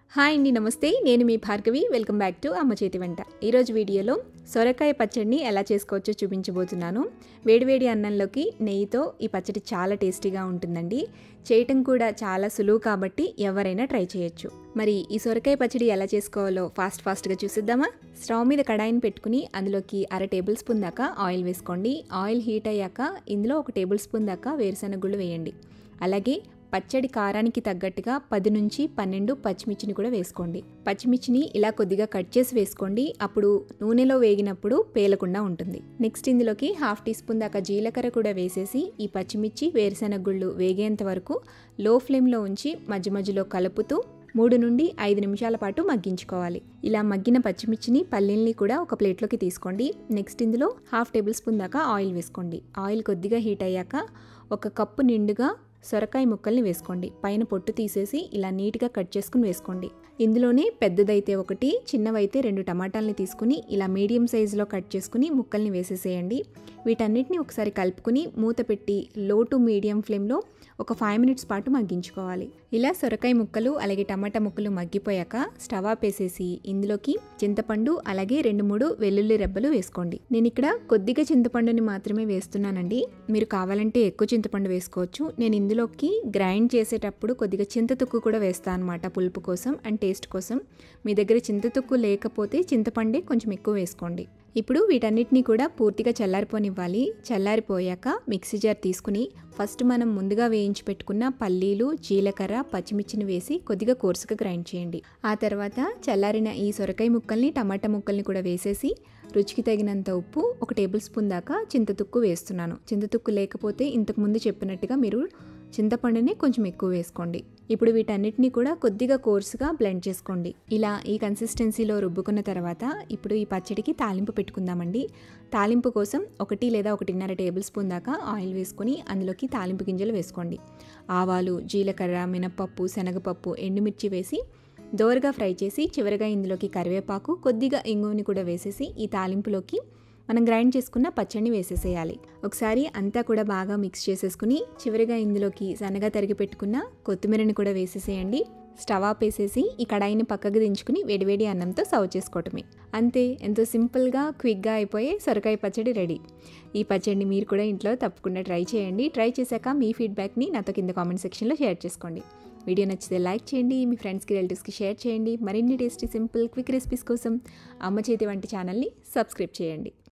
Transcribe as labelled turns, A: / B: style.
A: hi అండి నమస్తే నేను మీ భార్గవి వెల్కమ్ బ్యాక్ టు అమ్మ చేతి వంట ఈరోజు వీడియోలో సొరకాయ పచ్చడిని ఎలా చేసుకోవచ్చో చూపించబోతున్నాను వేడివేడి అన్నంలోకి నెయ్యితో ఈ పచ్చడి చాలా టేస్టీగా ఉంటుందండి చేయటం కూడా చాలా సులువు కాబట్టి ఎవరైనా ట్రై చేయొచ్చు మరి ఈ సొరకాయ పచ్చడి ఎలా చేసుకోవాలో ఫాస్ట్ ఫాస్ట్గా చూసిద్దామా స్టవ్ మీద కడాయిని పెట్టుకుని అందులోకి అర టేబుల్ స్పూన్ దాకా ఆయిల్ వేసుకోండి ఆయిల్ హీట్ అయ్యాక ఇందులో ఒక టేబుల్ స్పూన్ దాకా వేరుశనగ గుళ్ళు వేయండి అలాగే పచ్చడి కారానికి తగ్గట్టుగా పది నుంచి పన్నెండు పచ్చిమిర్చిని కూడా వేసుకోండి పచ్చిమిర్చిని ఇలా కొద్దిగా కట్ చేసి వేసుకోండి అప్పుడు నూనెలో వేగినప్పుడు పేలకుండా ఉంటుంది నెక్స్ట్ ఇందులోకి హాఫ్ టీ స్పూన్ దాకా జీలకర్ర కూడా వేసేసి ఈ పచ్చిమిర్చి వేరుశెనగ గుళ్ళు వేగేంత వరకు లో ఫ్లేమ్లో ఉంచి మధ్య మధ్యలో కలుపుతూ మూడు నుండి ఐదు నిమిషాల పాటు మగ్గించుకోవాలి ఇలా మగ్గిన పచ్చిమిర్చిని పల్లీల్ని కూడా ఒక ప్లేట్లోకి తీసుకోండి నెక్స్ట్ ఇందులో హాఫ్ టేబుల్ స్పూన్ దాకా ఆయిల్ వేసుకోండి ఆయిల్ కొద్దిగా హీట్ అయ్యాక ఒక కప్పు నిండుగా సొరకాయ ముక్కల్ని వేసుకోండి పైన పొట్టు తీసేసి ఇలా నీట్గా కట్ చేసుకుని వేసుకోండి ఇందులోనే పెద్దదైతే ఒకటి చిన్నవైతే రెండు టమాటాలని తీసుకుని ఇలా మీడియం సైజులో కట్ చేసుకుని ముక్కల్ని వేసేసేయండి వీటన్నిటిని ఒకసారి కలుపుకుని మూత పెట్టి లో టు మీడియం ఫ్లేమ్లో ఒక ఫైవ్ మినిట్స్ పాటు మగ్గించుకోవాలి ఇలా సొరకాయ ముక్కలు అలాగే టమాటా ముక్కలు మగ్గిపోయాక స్టవ్ ఆపేసేసి ఇందులోకి చింతపండు అలాగే రెండు మూడు వెల్లుల్లి రెబ్బలు వేసుకోండి నేను ఇక్కడ కొద్దిగా చింతపండుని మాత్రమే వేస్తున్నానండి మీరు కావాలంటే ఎక్కువ చింతపండు వేసుకోవచ్చు నేను ఇందులోకి గ్రైండ్ చేసేటప్పుడు కొద్దిగా చింతతుక్కు కూడా వేస్తాను అనమాట పులుపు కోసం అండ్ టేస్ట్ కోసం మీ దగ్గర చింతతుక్కు లేకపోతే చింతపండే కొంచెం ఎక్కువ వేసుకోండి ఇప్పుడు వీటన్నిటిని కూడా పూర్తిగా చల్లారిపోనివ్వాలి చల్లారిపోయాక మిక్సీ జార్ తీసుకుని ఫస్ట్ మనం ముందుగా వేయించి పెట్టుకున్న పల్లీలు జీలకర్ర పచ్చిమిర్చిని వేసి కొద్దిగా కోర్సుగా గ్రైండ్ చేయండి ఆ తర్వాత చల్లారిన ఈ సొరకాయ ముక్కల్ని టమాటా ముక్కల్ని కూడా వేసేసి రుచికి తగినంత ఉప్పు ఒక టేబుల్ స్పూన్ దాకా చింతతుక్కు వేస్తున్నాను చింతతుక్కు లేకపోతే ఇంతకుముందు చెప్పినట్టుగా మీరు చింతపండుని కొంచెం ఎక్కువ వేసుకోండి ఇప్పుడు వీటన్నిటిని కూడా కొద్దిగా కోర్సుగా బ్లెండ్ చేసుకోండి ఇలా ఈ కన్సిస్టెన్సీలో రుబ్బుకున్న తర్వాత ఇప్పుడు ఈ పచ్చడికి తాలింపు పెట్టుకుందామండి తాలింపు కోసం ఒకటి లేదా ఒకటిన్నర టేబుల్ స్పూన్ దాకా ఆయిల్ వేసుకొని అందులోకి తాలింపు గింజలు వేసుకోండి ఆవాలు జీలకర్ర మినప్పప్పు శనగపప్పు ఎండుమిర్చి వేసి దోరగా ఫ్రై చేసి చివరిగా ఇందులోకి కరివేపాకు కొద్దిగా ఇంగువని కూడా వేసేసి ఈ తాలింపులోకి మనం గ్రైండ్ చేసుకున్న పచ్చడిని వేసేసేయాలి ఒకసారి అంతా కూడా బాగా మిక్స్ చేసేసుకుని చివరిగా ఇందులోకి సన్నగా తరిగి పెట్టుకున్న కొత్తిమీరని కూడా వేసేసేయండి స్టవ్ ఆపేసేసి ఈ కడాయిని పక్కకు దించుకుని వేడివేడి అన్నంతో సర్వ్ చేసుకోవటమే అంతే ఎంతో సింపుల్గా క్విక్గా అయిపోయే సొరకాయ పచ్చడి రెడీ ఈ పచ్చడిని మీరు కూడా ఇంట్లో తప్పకుండా ట్రై చేయండి ట్రై చేశాక మీ ఫీడ్బ్యాక్ని నాతో కింద కామెంట్ సెక్షన్లో షేర్ చేసుకోండి వీడియో నచ్చితే లైక్ చేయండి మీ ఫ్రెండ్స్కి రిలేటివ్స్కి షేర్ చేయండి మరిన్ని టేస్టీ సింపుల్ క్విక్ రెసిపీస్ కోసం అమ్మ చేతి వంటి ఛానల్ని సబ్స్క్రైబ్ చేయండి